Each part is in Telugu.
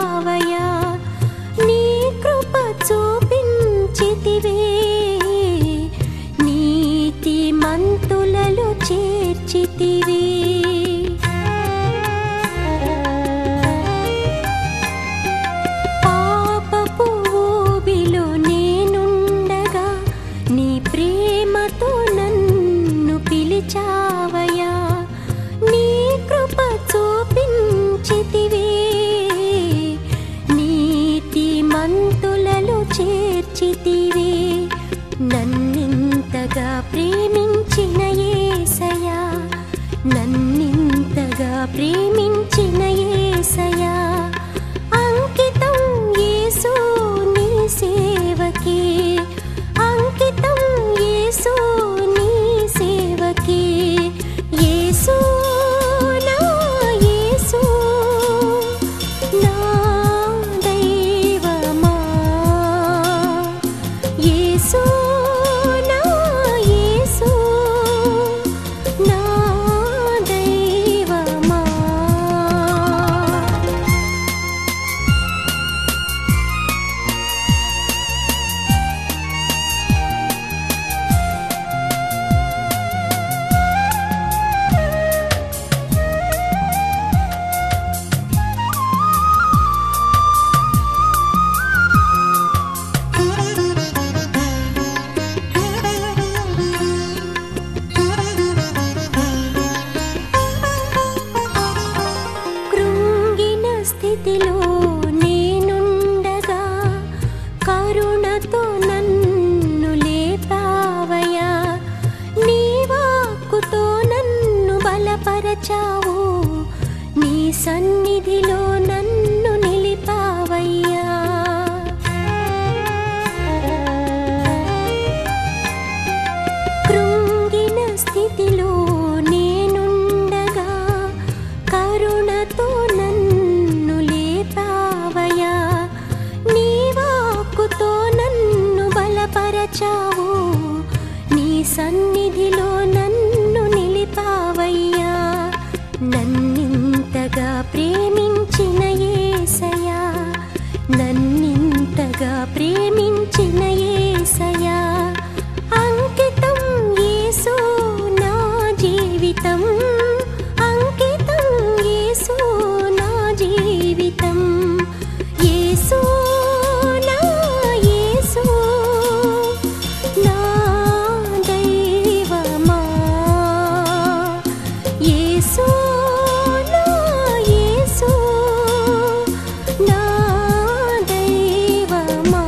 నిలిపావయా నీ కృప చూపించితివే నీతి మంతులలో చేర్చితివే పాపపు ఊబిలో నేనుండగా నీ ప్రేమతో నన్ను పిలిచావయా నీ కృప చూపించితివే నీతి మంతులలో చేర్చితివే నన్నింతగా ప్రేమించిన యేసయా నన్నింతగా ప్రేమించిన యేసయా అంకితం యేసు నీ సేవకే అంకితం యేసు నీ సేవకే యేసు నా యేసు నా దైవమా యేసు నా యేసు నా దైవమా కృంగిన స్థితిలో నేనుండగా కరుణతో నన్ను లేపావయా నీ వాక్కుతో నన్ను బలపరచావు నీ సన్నిధిలో నన్ను నిలిపావయ్యా కృంగిన స్థితిలో నేనుండగా కరుణతో నన్ను లేపావయా నీ వాక్కుతో నన్ను బలపరచావు నీ సన్నిధిలో నన్ను నిలిపావయ్యా నన్నింతగా ప్రేమించిన యేసయా నన్నింతగా ప్రేమించిన యేసయా అంకితం యేసు నా జీవితం అంకితం యేసు నా జీవితం యేసు నా యేసు నా దైవమా యేసు నా యేసు నా దైవమా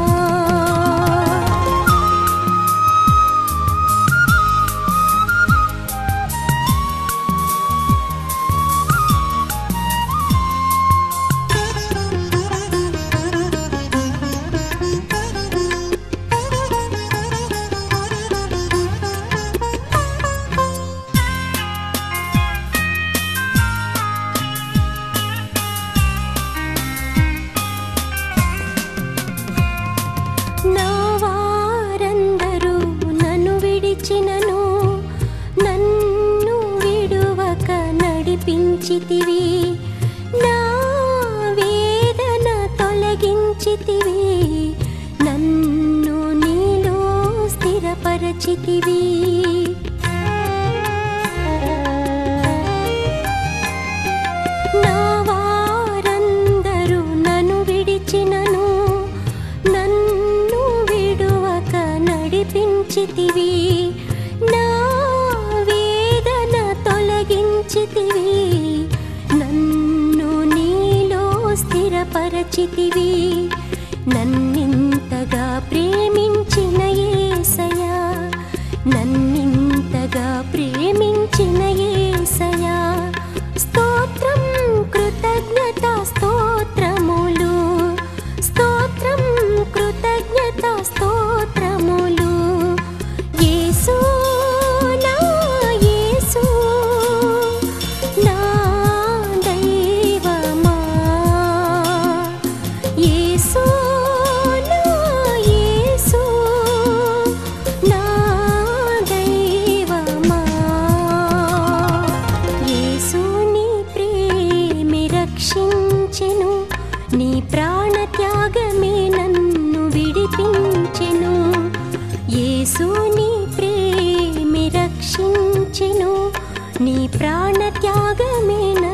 నా వారందరూ నన్ను విడిచినను నన్ను విడువక నడిపించితివి నా వేదన తొలగించితివి నన్ను నీలో స్థిరపరచితివి నా వారందరూ నన్ను విడిచినను నన్ను విడువక నడిపించితివి నా వేదన తొలగించితివి నన్ను నీలో స్థిరపరచితివి నన్నింతగా ప్రేమించిన యేసయా నన్నింతగా ప్రేమించిన యేసయా స్తోత్రం కృతజ్ఞత స్తోత్రములు స్తోత్రం కృతజ్ఞత స్తోత్రములు యేసు నా యేసు నా దైవమా యేసు నా యేసు నా దైవమా యేసుని ప్రేమి రక్షించెను నీ ప్రాణత్యాగమే నన్ను విడిపించెను యేసు నీ ప్రేమి రక్షించెను నీ ప్రాణత్యాగమే